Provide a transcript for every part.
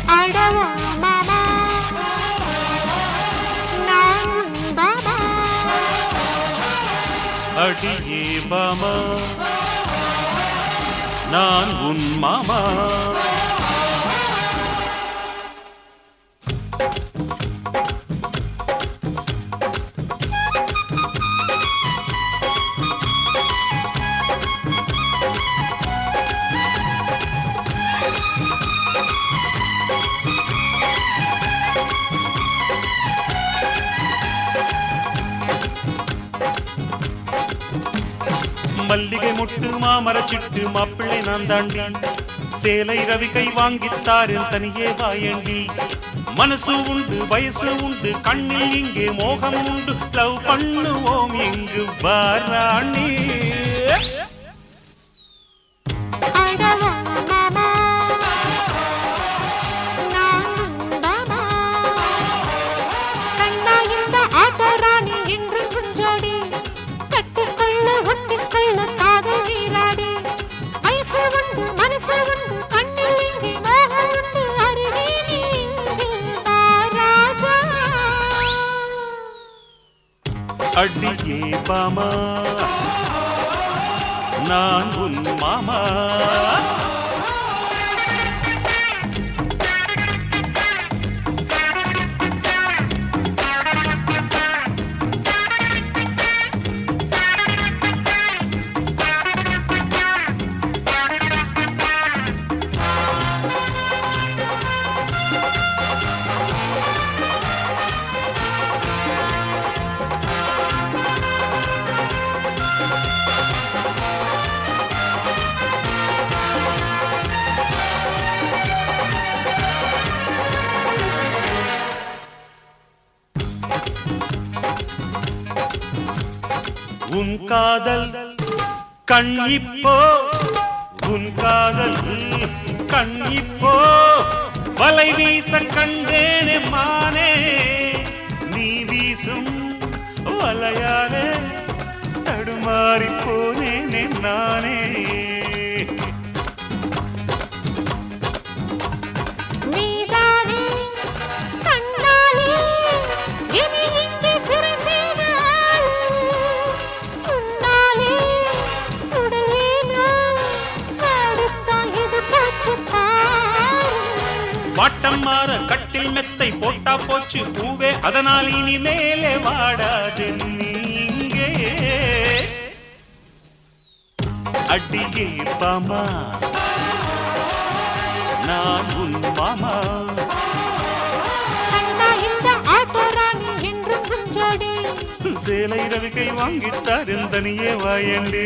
அடவா மாமா நான் உன் பாபா அடியே பாமா நான் உன் மாமா மல்லிகை மொட்டு மாமரச் சிட்டு மாப்பிள்ளை நான் தாண்டி சேலை ரவி கை வாங்கித்தாரின் தனியே வாயண்டி மனசு உண்டு வயசு உண்டு கண்ணில் இங்கே மோகம் உண்டு லவ் பண்ணுவோம் இங்கு வாராணி அடவா மாமா நான் உன் பாபா கண்ணா இந்த ஆட்டராணி என்று குஞ்சாடி கட்டிக்கொள்ள ஒட்டிக்கொள்ள காதல் நீராடி வயசு உண்டு மனசு உண்டு கண்ணில் இங்கே மோகம் உண்டு அருகே நீ இங்கு வா ராஜா அடியே பாமா நான் உன் மாமா உன் காதல் கண்ணிப்போ உன் காதல் கண்ணிப்போ வலை வீச கண்டேனே மானே நீ வீசும் வலையாலே தடுமாறி போனேனே நானே நீதானே கண்ணாலே இனி இங்கே சிறை செய்த ஆளு. உன்னாலே உடலேனோ அடுத்தான் இது போச்சு பாரு. வாட்டம் மாற கட்டில் மெத்தை போட்டா போச்சு பூவே அதனால் இனி மேலே வாடாது நீங்கே அடியே பாமா நான் உன் மாமா கண்ணா இந்த ஆட்டோராணி என்றும் குஞ்சாடி சேலை ரவிக்கை வாங்கித்தார் தனியே வாயண்டு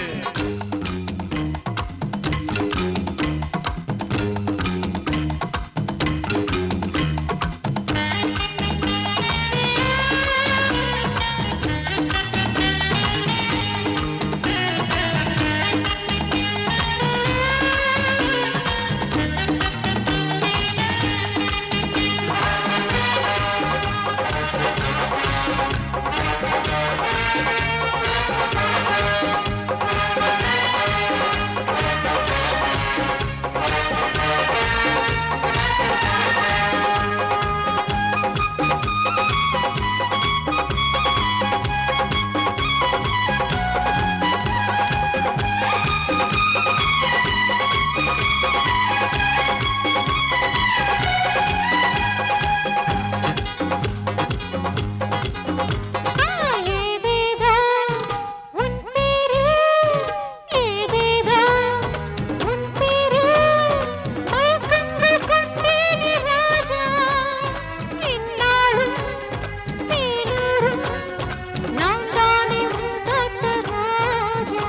ஏதேதோ உன் பேரு ஏதேதோ உன் பேரு மயக்கங்கள் கொண்டேனே ராஜா இந்நாளும் தேனூரும் நான் தானே உன் தோட்ட ராஜா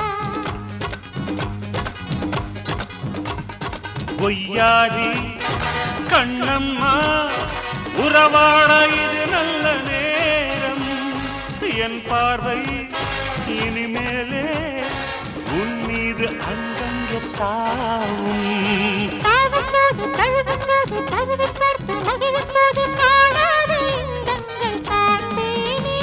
பொய்யாரி கண்ணம்மா உறவாட இது நல்ல நேரம் என் பார்வை இனிமேலே உன் மீது அங்கங்க தாவும் தாவும் போது தழுவும் போது தழுவி பார்த்து மகிழும் போது காணாத இன்பங்கள் காண்பேனே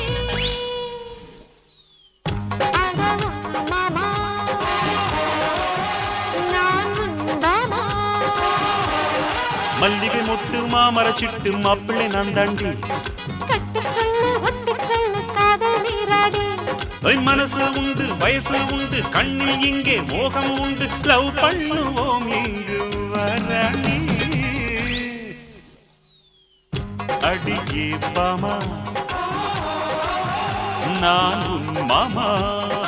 அடவா மாமா நான் உன் பாமா மல்லிகை மொட்டு மாமர சிட்டு மாப்பிள்ளை நான் தாண்டி கட்டுக்கொள்ளு ஒட்டிக்கொள்ளு காதல் நீராடி ஒய் மனசு உண்டு வயசு உண்டு கண்ணில் இங்கே மோகம் உண்டு லவ் பண்ணுவோம் இங்கு வரணி அடியே பாமா நான் உன் மாமா